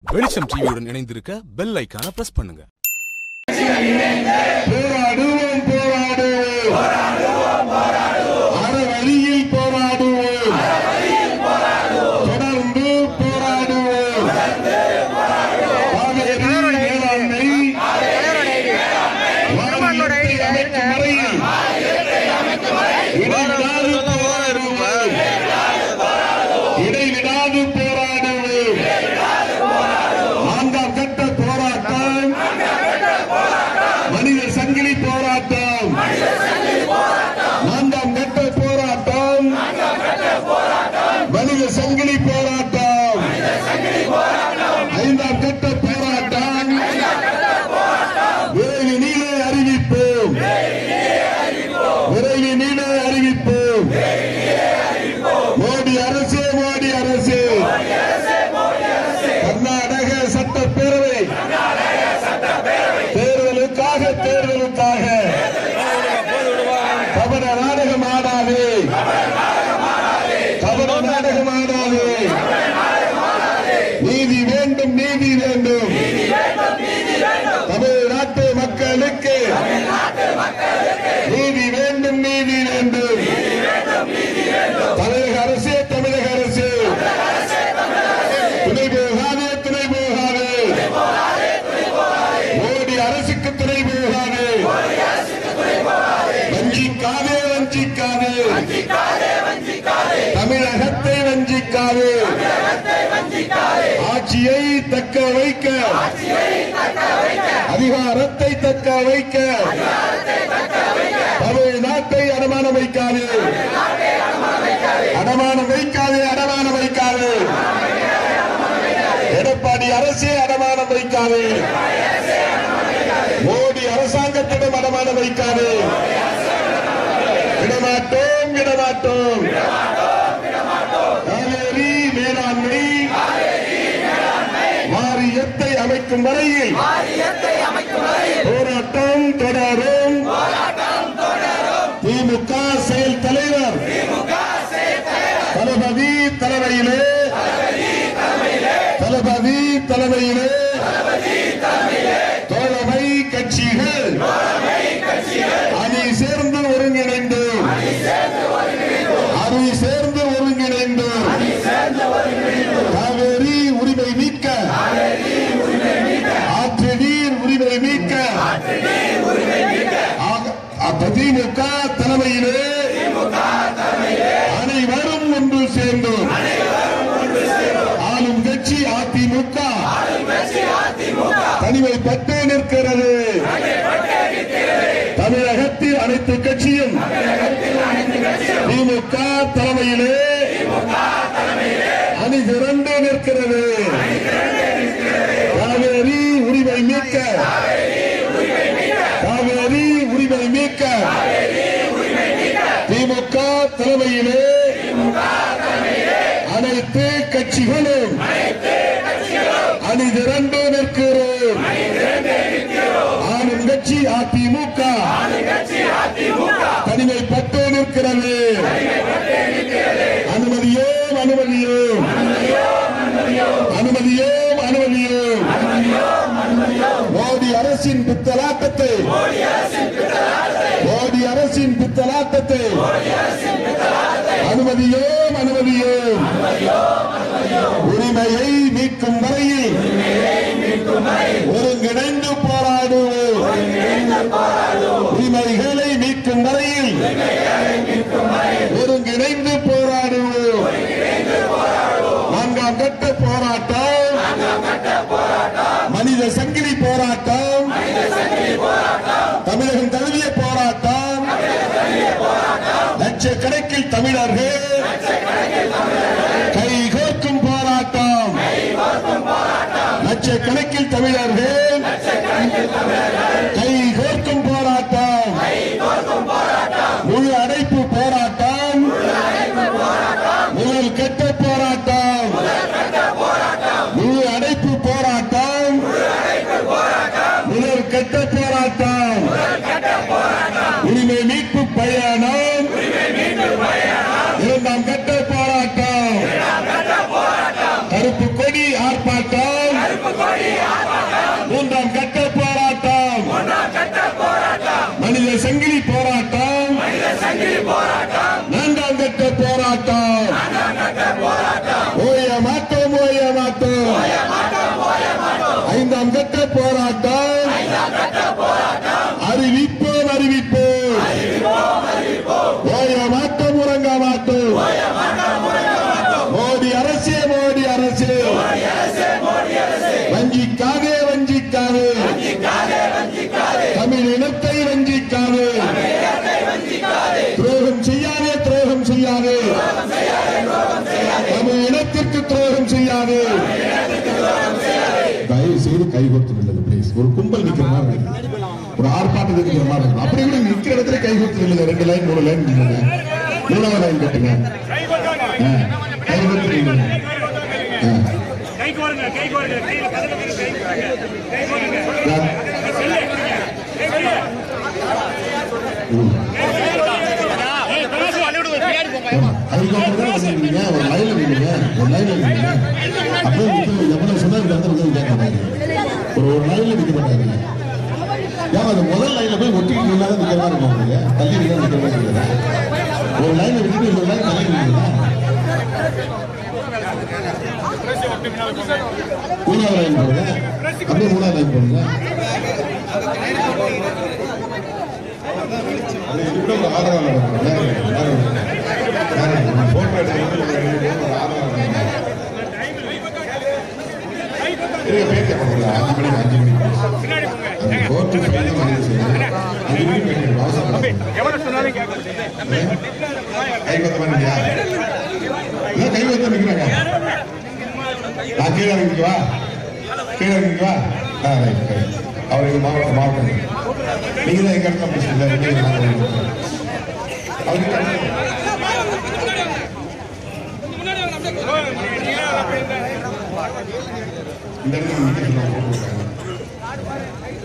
வெளிச்சம் டிவியுடன் இணைந்திருக்க பெல் ஐக்கான பிரஸ் பண்ணுங்க போராடுவோம் போராடுவோம் அற வழியில் போராடுவோம் தொடர்ந்து போராடுவோம் காவிரி மேலாண்மை வாரியத்தை அமைக்கும் வரையில் இடைவிடாது போராடுவோம் இடைவிடாது போராடுவோம் நான்காம் கட்ட போராட்டம் மனித சங்கிலி போராட்டம் நான்காம் கட்ட போராட்டம் மனித சங்கிலி போராட்டம் ஐந்தாம் கட்ட போராட்டம் விரைவினிலே அறிவிப்போம் விரைவினிலே அறிவிப்போம் மோடி அரசே மோடி அரசே கர்நாடக சட்டப்பேரவை தேர்தலுக்காக தேர்தலுக்காக கபட நாடகம் ஆடாதே கபட நாடகம் ஆடாதே நீதி வேண்டும் நீதி வேண்டும் தமிழ்நாட்டு மக்களுக்கு நீதி வேண்டும் நீதி வேண்டும் தமிழக அரசே தமிழக அரசே துணை போகாதே துணை போகாதே மோடி அரசுக்கு துணை போகாதே வஞ்சிக்காதே வஞ்சிக்காதே தமிழகத்தை வஞ்சிக்காதே ஆட்சியை தக்க வைக்க அதிகாரத்தை தக்க வைக்க தமிழ்நாட்டை அடமானம் வைக்காதே அடமானம் வைக்காதே அடமானம் வைக்காதே எடப்பாடி அரசே அடமானம் வைக்காதே மோடி அரசாங்கத்திடம் அடமானம் வைக்காதே விடமாட்டோம் விடமாட்டோம் காவேரி மேலாண்மை வாரியத்தை அமைக்கும் வரையில் போராட்டம் தொடரும் திமுக செயல் தலைவர் தளபதி தலைமையிலே தளபதி தலைமையிலே தோழமை கட்சிகள் அணி சேர்ந்து ஒருங்கிணைந்து அணி சேர்ந்து ஒருங்கிணைந்து காவேரி உரிமை மீட்க ஆற்று நீர் உரிமை மீட்க ஆக- அப்ப திமுக தலைமையிலே அனைவரும் ஒன்று சேர்ந்து ஆளும் கட்சி அதிமுக தனிமைப்பட்டு நிற்கிறது தமிழகத்தில் அனைத்து கட்சியும் திமுக தலைமையிலே அணி திரண்டு நிற்கிறது காவேரி உரிமை மீட்க காவேரி உரிமை மீட்க திமுக தலைமையிலே அனைத்து கட்சிகளும் அணி திரண்டு நிற்கிறோம் ஆளும் கட்சி அதிமுக தனிமைப்பட்டு நிற்கிறது அனுமதியோம் அனுமதியோம் அனுமதியோம் அனுமதியோம் மோடி அரசின் பித்தலாட்டத்தை மோடி அரசின் பித்தலாட்டத்தை அனுமதியோம் அனுமதியோம் உரிமையை மீட்கும் வரையில் ஒருங்கிணைந்து போராடுவோம் உரிமைகளை மீட்கும் வரையில் ஒருங்கிணைந்து போராடுவோம் நான்காம் கட்ட போராட்டம் மனித சங்கிலி போராட்டம் தமிழகம் தழுவிய போராட்டம் லட்சக்கணக்கில் தமிழர்கள் கைகோர்க்கும் போராட்டம் லட்சக்கணக்கில் தமிழர்கள் கைகோர்க்கும் போராட்டம் முழு அடைப்பு போராட்டம் முதல் கட்ட போராட்டம் முழு அடைப்பு போராட்டம் முதல் கட்ட போராட்டம் உரிமை மீட்பு பயணம் இரண்டாம் கட்ட போராட்டம் கருப்பு கொடி ஆர்ப்பாட்டம் மூன்றாம் கட்ட போராட்டம் மனித சங்கிலி போராட்டம் நான்காம் கட்ட போராட்டம் ஓய மாட்டோம் ஓய மாட்டோம் ஐந்தாம் கட்ட போராட்டம் அறிவிப்போம் அறிவிப்போம் ஓய மாட்டோம் உறங்க மாட்டோம் மோடி அரசே மோடி அரசே வஞ்சிக்காதே வஞ்சிக்காதே தமிழ் இனத்தை வஞ்சிக்காதே துரோகம் செய்யாதே துரோகம் செய்யாதே தமிழ் இனத்திற்கு துரோகம் செய்யாதே தயவு செய்து கைகோர்த்து நில்லுங்க ப்ளீஸ் ஒரு கும்பல் நிக்கிற மாதிரி இருக்கு. ஒரு ஆர்ப்பாட்டத்துக்கு நிக்கிற மாதிரி இருக்கு. அப்படி கூட நிக்கிற இடத்துல கைகோர்த்து நில்லுங்க ரெண்டு லைன் மூணு லைன் நில்லுங்க மூணாவது லைன் கட்டுங்க ஆ, கைகோர்த்து நில்லுங்க ஆ. கைக்கு வருங்க கைக்கு வருங்க கையில கதவு கைக்கு வருங்க கைக்கு வருங்க நான்- ம். ஏய் பிரகாஷ் அள்ளி விடு பின்னாடி போங்க அதுக்கப்புறம் தான் வந்திருக்கீங்க ஒரு லைன்ல நில்லுங்க ஒரு லைன்ல நில்லுங்க அப்படியே நிக்கணும் எவ்வளவு சொன்னா இந்த இடத்துல வந்து கேட்க மாட்டாங்க ஒரு ஒரு லைன்ல நிக்க மாட்டாங்க ஏன் அது முதல் லைன்ல போய் ஒட்டிக்கிட்டு இல்லாத நிக்கிற மாதிரி இருக்கும் உங்களுக்கு தள்ளி நிக்கிற நிக்கிற மாதிரி இருக்குது ஒரு லைன்ல விட்டுட்டு இன்னொரு லைன் தள்ளி நிற்கிறீங்களா மூணாவது லைன் போடுங்க அப்படியே மூணாவது லைன் போடுங்க அது இது கூட ஒரு ஆதரவாளர் இருக்காங்க. வேற ஒண்ணு, வேற ஒண்ணு. வேற ஒண்ணு. போட்டோ எடுத்து ஒரு ஆதரவாளர் இருக்காங்க. இருங்க, பேட்டி கொடுக்கல. அஞ்சு மணிக்கு, அஞ்சு மணிக்கு. அந்த கோர்ட்டு ஃபைல் தான் வந்து செய்யுது. அஞ்சு மணிக்கு பேட்டி கொடுக்கணும். அவசரப்படாதீங்க. எவ்வளவு சொன்னாலும் கேட்க மாட்டேங்குது கை கொத்த மாட்டீங்களா? ஏன் கை கொத்த நிக்கிறாங்க? நான் கீழே இறங்கிக்கவா? கீழே இறங்கிக்கவா? ஆ, ரைட், ரைட். அவர் எங்க மாவட்ட மாவட்டம் நீங்க தான் எங்க இடத்துல பேசுறீங்க நீங்க தான் எங்க இடத்துல. அவருக்கு கட்டணம். இந்த இடத்துல நிக்க சொன்னா போட்டுருக்காங்க.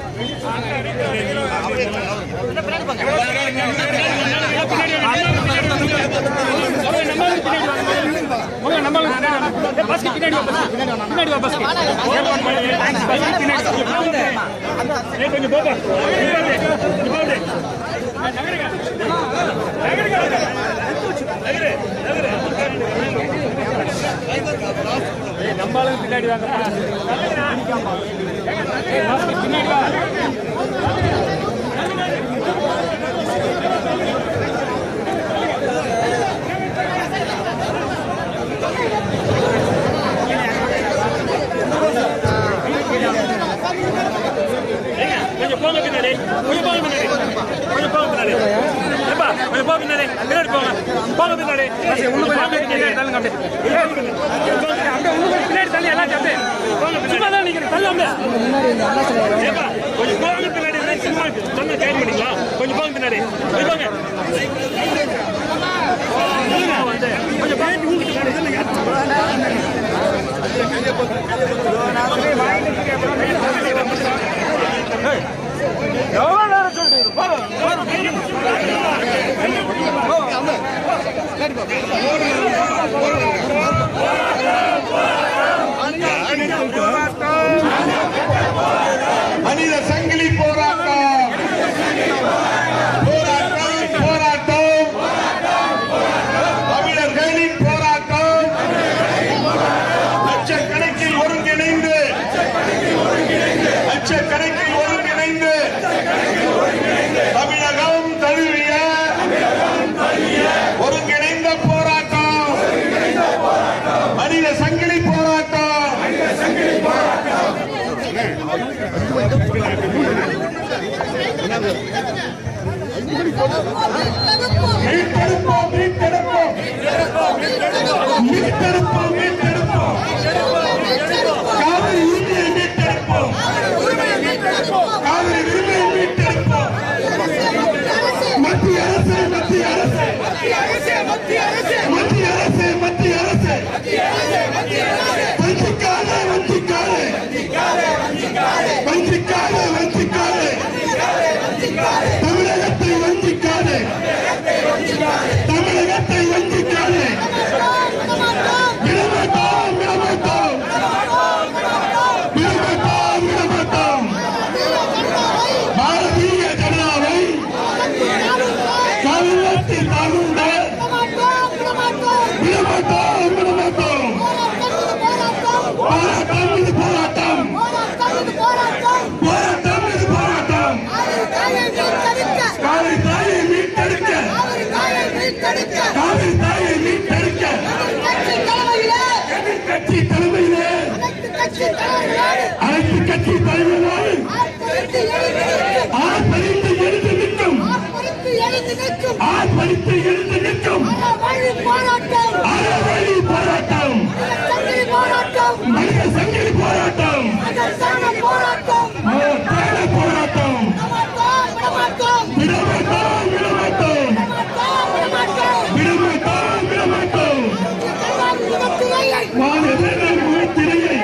உங்க நம்ம பஸ்க்கு பின்னாடி வா பஸ்க்கு பின்னாடி வா பஸ்க்கு பஸ்க்கு பின்னாடி ஏய் கொஞ்சம் போப்பா நீ போடு நகருங்க நகருங்க நகரு நகரு ஏய் நம்ம ஆளுங்க பின்னாடி வாங்க ஏய் பஸ்க்கு பின்னாடி வா ஏங்க, கொஞ்சம் போங்க பின்னாடி கொஞ்சம் போங்க பின்னாடி கொஞ்சம் போங்க பின்னாடி ஏப்பா கொஞ்சம் போங்க பின்னாடி பின்னாடி போங்க போங்க பின்னாடி உள்ள போங்க பின்னாடி தள்ளுங்க அப்படியே ஏய், போங்க, அப்படியே உள்ள போய் பின்னாடி தள்ளி எல்லாம் அப்படியே போங்க சும்மா தான் நிக்கிறேன் தள்ளு அப்படியே ஏப்பா கொஞ்சம் போங்க பின்னாடி இல்லை, சும்மா சொன்ன கைட் பண்ணிங்களா கொஞ்சம் போங்க பின்னாடி கொஞ்சம் போங்க இல்லைங்க, வந்து கொஞ்சம் பின்னாடி ஊங்கிட்டு பின்னாடி எவ்வளோ நேரம் சொல்லிட்டு போங்க மனித சங்கிலி போராட்டம் போராட்டம் போராட்டம் தமிழர்களின் போராட்டம் லட்சக்கணக்கில் ஒருங்கிணைந்து லட்சக்கணக்கில் ஒருங்கிணைந்து தமிழகம் தழுவிய ஒருங்கிணைந்த போராட்டம் மனித சங்கிலி போராட்டம் மீட்டெடுப்போம் மீட்டெடுப்போம் மீட்டெடுப்போம் மீட்டெடுப்போம் காவிரி உரிமையை மீட்டெடுப்போம் காவிரி உரிமையை மீட்டெடுப்போம் மத்திய அரசு மத்திய அரசு மத்திய அரசு மத்திய அரசு வஞ்சிக்காதே வஞ்சிக்காதே வஞ்சிக்காதே வஞ்சிக்காதே தமிழகத்தை வஞ்சிக்காதே தமிழகத்தை வஞ்சிக்காதே விடமாட்டோம் காவிரி தாயை மீட்டெடுக்க காவிரி தாயை மீட்டெடுக்க கட்சி தலைமையிலே அனைத்து கட்சி தலைவர்களோடு ஆர்ப்பரித்து எழுந்து நிற்கும் ஆர்ப்பரித்து எழுந்து நிற்கும் அறவழி போராட்டம் மனித சங்கிலி போராட்டம் மகத்தான போராட்டம் விடமாட்டோம் விடமாட்டோம் விடமாட்டோம் விடமாட்டோம் மாநில முகத்திரையை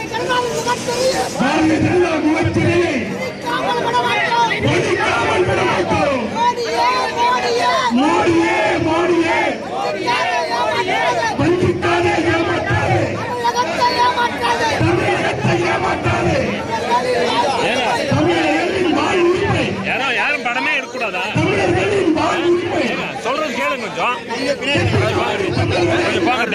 மாநில முகத்திரையை ஒழிக்காமல் விடமாட்டோம் மோடியே மோடியே வஞ்சிக்காதே ஏமாற்றாதே தமிழகத்தை ஏமாற்றாதே தமிழர்களின் வாழ்வுரிமை யாரோ யாரும் படமே எடுக்கக்கூடாதா தமிழர்களின் வாழ்வுரிமை சொல்றது கேளுங்க கொஞ்சம் கொஞ்சம் பாக்கட்டு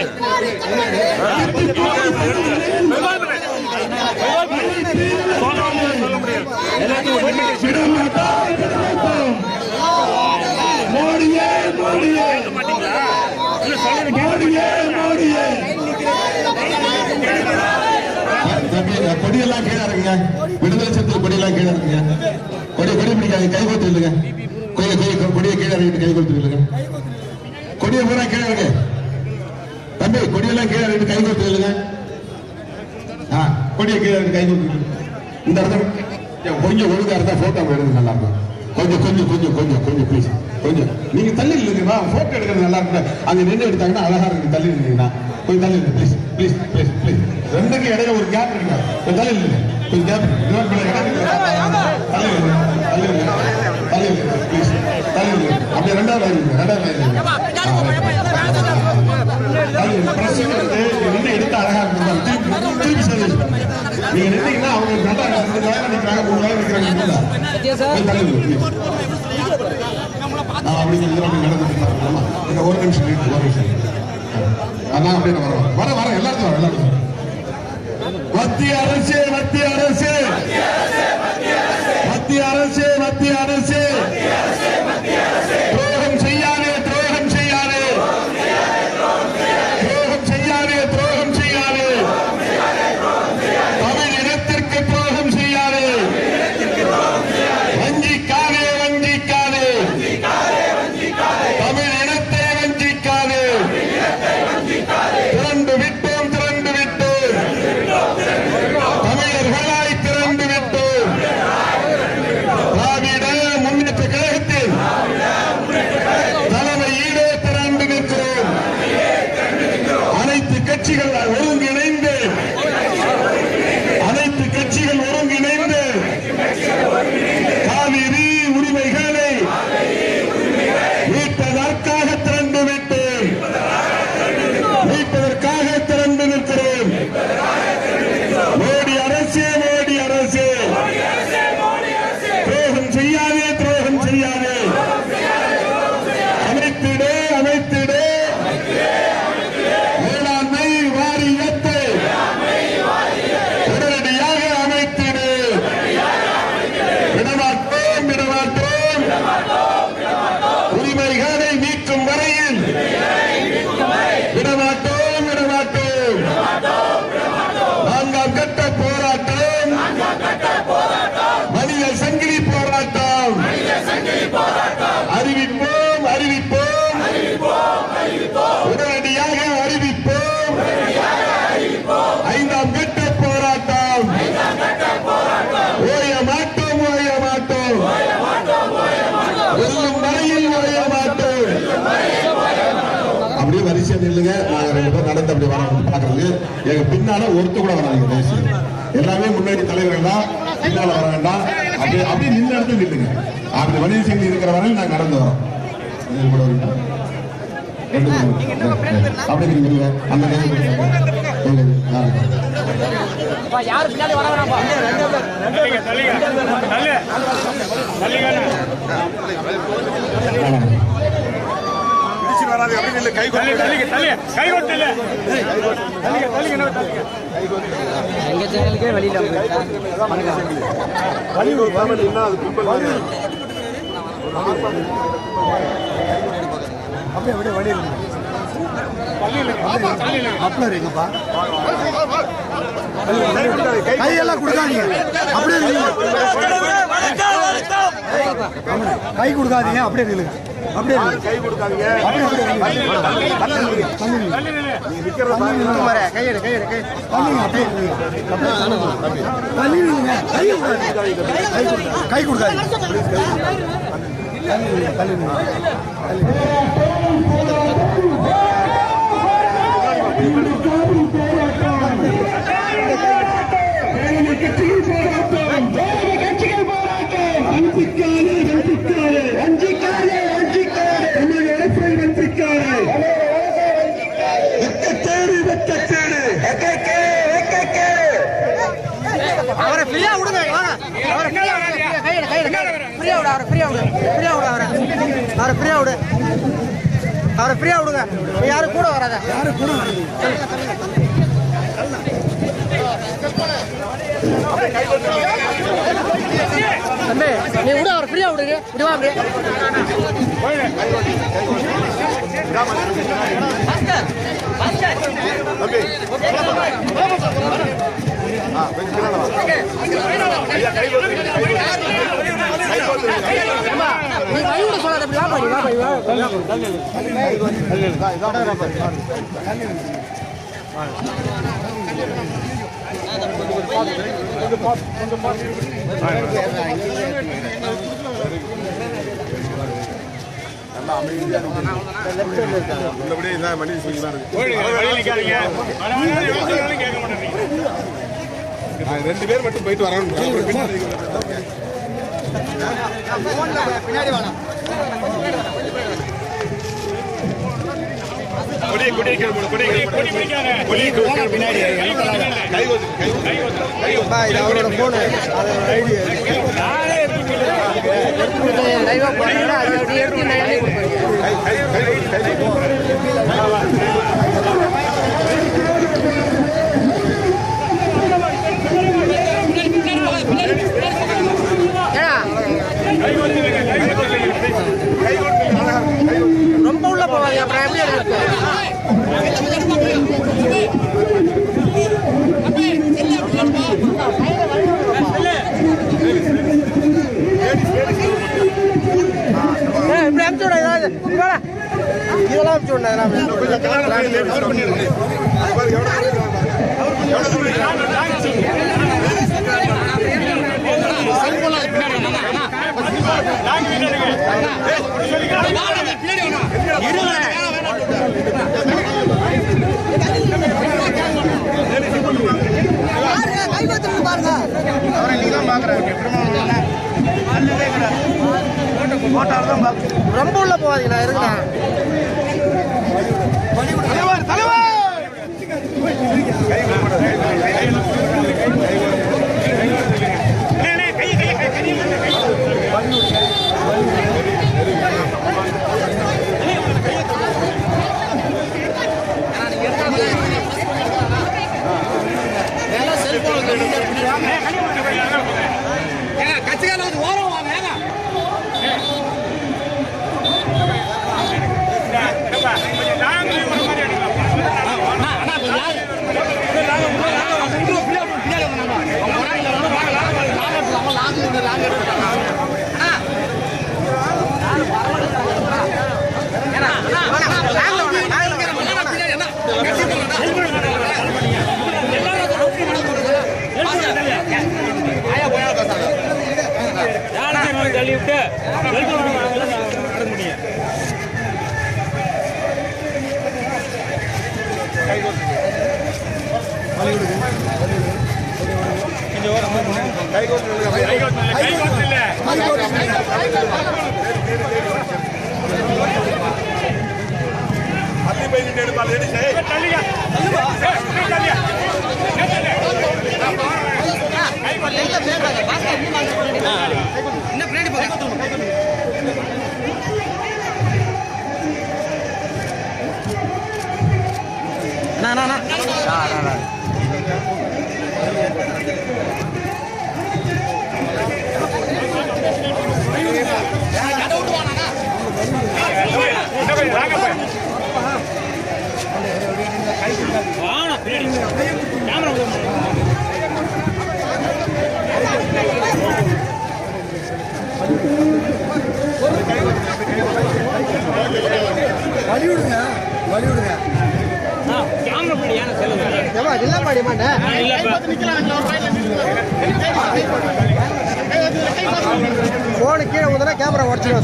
சொல்ல முடியாது எல்லாத்தையும் ஒரு limit விடமாட்டோம் விடமாட்டோம் மோடியே மோடியே மாட்டீங்களா இல்ல சொல்றது மோடியே மோடியே தம்பி கொடியெல்லாம் கீழே இருக்குங்க விடுதலை சத்தில் கொடியெல்லாம் கீழே இருக்குங்க கொடி கொடி பிடிக்காது கை கொடுத்து இல்லைங்க கொடியை கொடி கொடியை கீழே இறங்கிட்டு கை கொடுத்து இல்லைங்க கொடியை பூரா கீழே இருக்கு தம்பி கொடியெல்லாம் கீழே இறங்கிட்டு கை கொடுத்து இல்லைங்க ஆ கொடியை கீழே இறங்கி கை கொடுத்து இந்த இடத்துல கொஞ்சம் ஒழுங்கா இருந்தா போட்டோ எடுங்க நல்லா இருக்கும் கொஞ்சம் கொஞ்சம் கொஞ்சம் கொஞ்சம் கொஞ்சம் ப்ளீஸ் கொஞ்சம் நீங்க தள்ளி இல்லைங்கம்மா போட்டோ எடுக்கிறது நல்லா இருக்கும் அங்க நின்று எடுத்தாங்கன்னா அழகா இருக்கு தள்ளி இருந்தீங்கன்னா கொஞ்சம் தள்ளி இல்லைங்க ப்ளீஸ் ப்ளீஸ் ப்ளீஸ் ப்ளீஸ் ரெண்டுக்கும் இடையில ஒரு கேப் இருக்குங்க கொஞ்சம் தள்ளி இல்லைங்க கொஞ்சம் கேப் இன்னொரு பிள்ளை இடம் இருக்குல்ல, தள்ளி இல்லைங்க தள்ளி இல்லைங்க தள்ளி இல்லைங்க ப்ளீஸ் தள்ளி இல்லைங்க அப்படியே ரெண்டாவது line இல்லைங்க ரெண்டாவது line இல்லைங்க தள்ளி இல்லைங்க பிரஸ் வந்து நின்று எடுத்து அழகா இருக்கும் திருப்பி திருப்பி சர்வீஸ் நீங்க நின்றீங்கன்னா அவங்க நல்லா ரெண்டு லைன் நிற்கிறாங்க மூணு லைன் நிற்கிறாங்க இல்ல கொஞ்சம் தள்ளி இல்லைங்க ப்ளீஸ் நான் அப்படி கொஞ்சம் தூரம் அப்படி நடந்துட்டு இருக்கேன். இந்த ஒரு நிமிஷம் இருக்கு, ஒரு நிமிஷம் அதான் அப்படியே நான் வரேன் வர வர எல்லாரும் வர எல்லாரும் மத்திய அரசு மத்திய அரசு மத்திய அரசு மத்திய அரசு துரோகம் செய்யாதே துரோகம் செய்யாதே துரோகம் செய்யாதே துரோகம் செய்யாதே தமிழ் இனத்திற்கு துரோகம் செய்யாதே வஞ்சிக்காதே வஞ்சிக்காதே தமிழ் இனத்தை வஞ்சிக்காதே திரண்டு விட்டோம் திரண்டு விட்டோம் தமிழர்களாய் திரண்டு விட்டோம் திராவிட முன்னேற்ற கழகத்தில் தலைமையிலே திரண்டு நிற்கிறோம் அனைத்து கட்சிகள் ஒருங்கிணைந்து அனைத்து கட்சிகள் ஒருங்கிணைந்து காவிரி உரிமைகளை மீட்டதற்காக திரண்டு விட்டோம் மீட்பதற்காக திரண்டு நிற்கிறோம் மோடி அரசே மோடி அரசே துரோகம் செய்யாதே துரோகம் செய்யாதே அமைத்திடு அமைத்திடு வேளாண்மை வாரியத்தை உடனடியாக அமைத்திடு விடமாட்டோம் விடமாட்டோம் உரிமைகளை மீட்கும் வரையில் விடமாட்டோம் விடமாட்டோம் நான்காம் கட்ட போராட்டம் மனித சங்கிலி போராட்டம் அறிவிப்போம் அறிவிப்போம் உடனடியாக அறிவிப்போம் ஐந்தாம் கட்ட போராட்டம் ஓய மாட்டோம் ஓய மாட்டோம் வெல்லும் வரையில் ஓய மாட்டோம் அப்படியே வரிசையா நில்லுங்க நாங்க ரெண்டு பேரும் நடந்து அப்படி வர பாக்குறது எங்க பின்னால ஒருத்த கூட வராங்க தயவு செய்து. எல்லாமே முன்னாடி தலைவர்கள் தான் பின்னால வர வேண்டாம் அப்படியே அப்படியே நின்று இடத்துல நில்லுங்க அப்படி வணிக செய்தி இருக்கிற வரையில் நாங்க நடந்து வரோம் இது கூட ஒரு ரெண்டு பேரும். அப்படியே நீங்க நில்லுங்க. அந்த கையை கொடுங்க. ஆ. யாரு பின்னாடி வர வேணாம்பா தள்ளிங்க தள்ளிங்க தள்ளு தள்ளிங்க ஆ. தள்ளி தள்ளிங்க தள்ளி கை கொட்டு இல்ல தள்ளிங்க தள்ளிங்க இன்னும் தள்ளிங்க எங்க சேனலுக்கே வெளியில போயிட்டா அப்படியே அப்படியே வழி அப்படியே இருக்குப்பா கையெல்லாம் கொடுக்காதீங்க அப்படியே நில்லுங்க. கை கொடுக்காதீங்க அப்படியே நில்லுங்க அப்படியே நில்லுங்க. கை கொடுக்காதீங்க அப்படியே அப்படியே நில்லுங்க. தள்ளி நில்லுங்க. தள்ளி நில்லுங்க. தள்ளி நில்லுங்க. கையெடு கையெடு கை தள்ளி நில்லுங்க. அப்படியே நில்லுங்க. அப்படியே தள்ளி நில்லுங்க. தள்ளி நில்லுங்க. கை கொடுக்காதீங்க. கை கொடுக்காதீங்க கை கொடுக்காதீங்க தள்ளி நில்லுங்க. தள்ளி நில்லுங்க. தள்ளி நில்லுங்க. அவரை ஃப்ரீயா விடுங்க வாங்க அவரை ஃப்ரீயா விடுங்க கையில கையில ஃப்ரீயா விடு அவரை ஃப்ரீயா விடு ஃப்ரீயா விடு அவரை அவரை ஃப்ரீயா விடு அவரை ஃப்ரீயா விடுங்க யாரும் கூட வராத யாரும் கூட தம்பி நீ விடு அவரை ஃப்ரீயா விடுங்க விடுவா அப்படியே ஏம்மா, நீ வழி விட சொல்லாத அப்படி வாப்பா நீ வாப்பா நீ வா உள்ளபடியே இதான் மனித செய்யலாம் இருக்கு வழி நிக்காதீங்க வர வர எவ்வளவு சொன்னாலும் கேட்க மாட்டேன் நான் ரெண்டு பேர் மட்டும் போயிட்டு வரணும் கொடி கொடி கொடி கொடி கொடி பிடிக்காத கொடி பின்னாடி கை ஒத்து கை ஒத்து கை ஒத்து இது அவரோட போனு லைவா போறீங்க அது அப்படியே எடுத்து லைவ்ல கொடுப்பீங்க கை கை கை ஒத்து கை ஒத்து ஏடா ரொம்ப உள்ள போவாதீங்க அப்புறம் எப்படி இருக்கு ஏய், இப்படி அனுப்பிச்சு விட ஏதாவது இங்க வாடா. இதெல்லாம் அனுப்பிச்சு விட இதெல்லாம் கொஞ்சம் கலர் கவர் பண்ணிடுங்க பாருங்க எவ்வளவு தூரம் இருக்காங்க. எவ்வளவு தூரம் இருக்காங்க. ரொம்ப உள்ள போவாதீங்களா இருக்குண்ணா நாங்களே ஒரு மாதிரி எடுக்கலாம் வழி விடுங்க வழி விடுங்க ஏமா இல்ல பாடி மாட்டேன் போனு கீழே ஊதுனா கேமரா உடச்சிடும்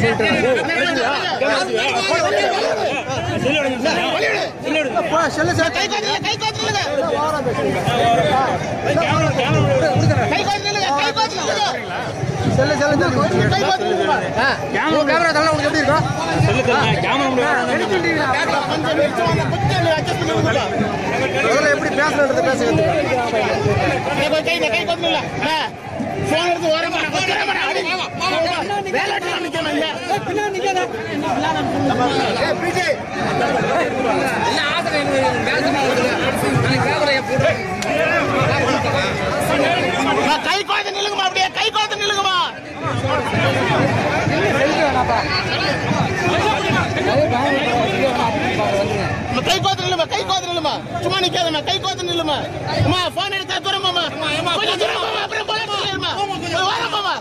சொல்லிட்டு செல்லு சார் கை செல்லு செல்லு கேமரா தலை உனக்கு எப்படி இருக்கும் முதல்ல எப்படி பேசணுன்றது பேச கை குழந்தை நில்லுங்கம்மா அப்படியே கை குழந்தை நில்லுங்கம்மா அம்மா, கை கோத்து நில்லுமா கை கோத்து நில்லுமா சும்மா நிக்காதம்மா கை கோத்து நில்லுமா அம்மா போன் எடுத்தா தூரமாமா கொஞ்சம் தூரமாமா அப்புறம் போல சொல்லிடுமா வரமாமா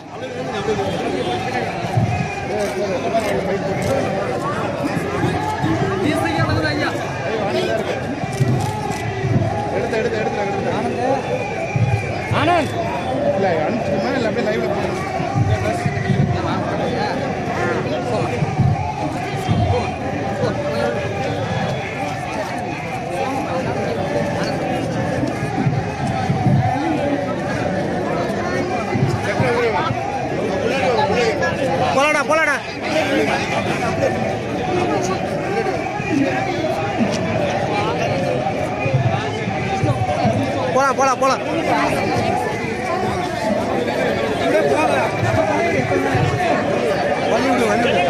போலாடா போலாடா போலாம் போலாம் போலாம் வழி விடு வழி விடு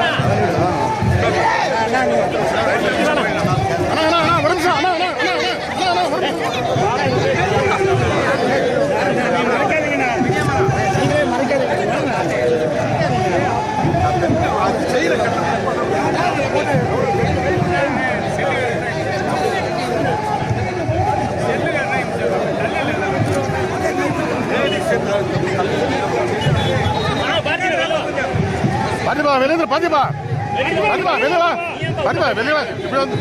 பாத்திப்பா வெளியே பாத்திப்பா பாத்திப்பா வெளியே வா பாத்திப்பா வெளியே வா இப்படி வந்து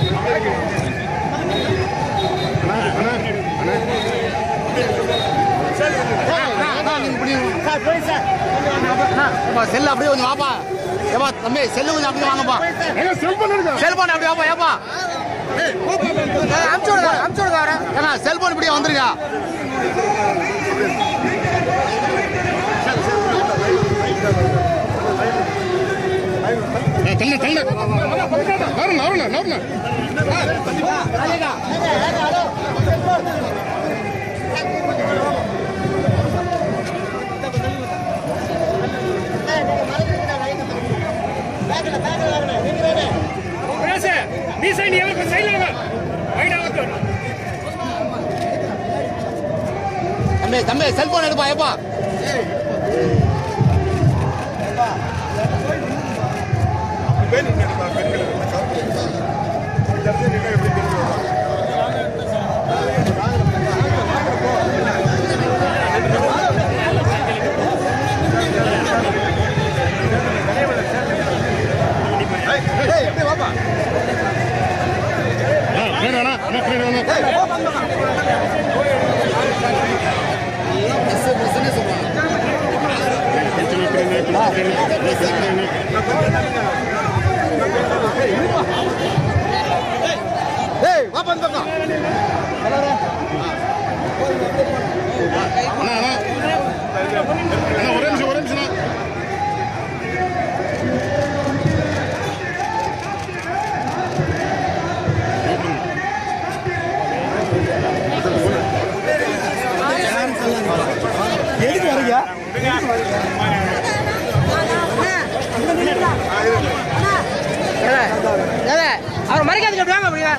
செல்லு அப்படியே கொஞ்சம் வாப்பா ஏப்பா தம்பி செல்லு கொஞ்சம் அப்படியே வாங்கப்பா செல்போன் அப்படியே வாப்பா ஏப்பா அமுச்சு விடுங்க அமுச்சு விடுங்க அவரை ஏன்னா செல்போன் இப்படியே வந்துருங்க தள்ளு தள்ளு நவருண்ணா நவருண்ணா நவருண்ணா நீ சைடு நீ சைடுல வைடா வந்து தம்பி தம்பி செல்போன் எடுப்பா ஏப்பா வேணா வேணா ஏய் வாப்பா இந்த பக்கம் அண்ணா அண்ணா அண்ணா ஒரே நிமிஷம் ஒரே நிமிஷம் எதுக்கு வரீங்க அவர் மறைக்காதுக்கு அப்படி வாங்க அப்படிங்க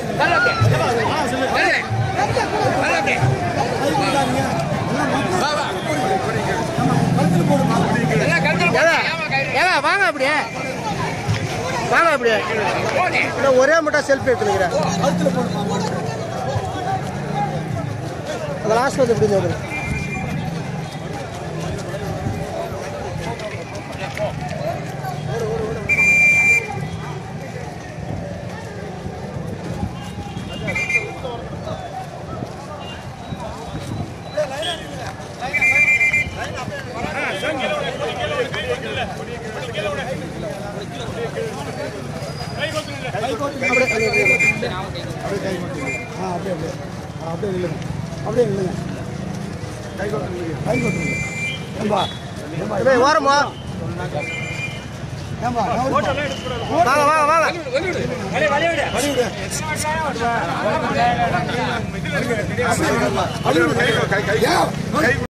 ஏங்க வாங்க அப்படியே வாங்க அப்படியே இல்ல, ஒரே மட்டும் செல்ஃபி எடுத்துக்கிறேன் அந்த லாஸ்ட் வந்து இப்படி வந்து ஆ அப்படியே அப்படியே ஆ, அப்படியே நில்லுங்க அப்படியே நில்லுங்க கை கொட்டுங்க கை கொட்டுங்க ஏம்பா ஏம்பா டேய், ஓரமா ஏம்பா நவருப்பா. வாங்க வாங்க வாங்க வழி வழி விடு வழி விடுங்க. ஏன்?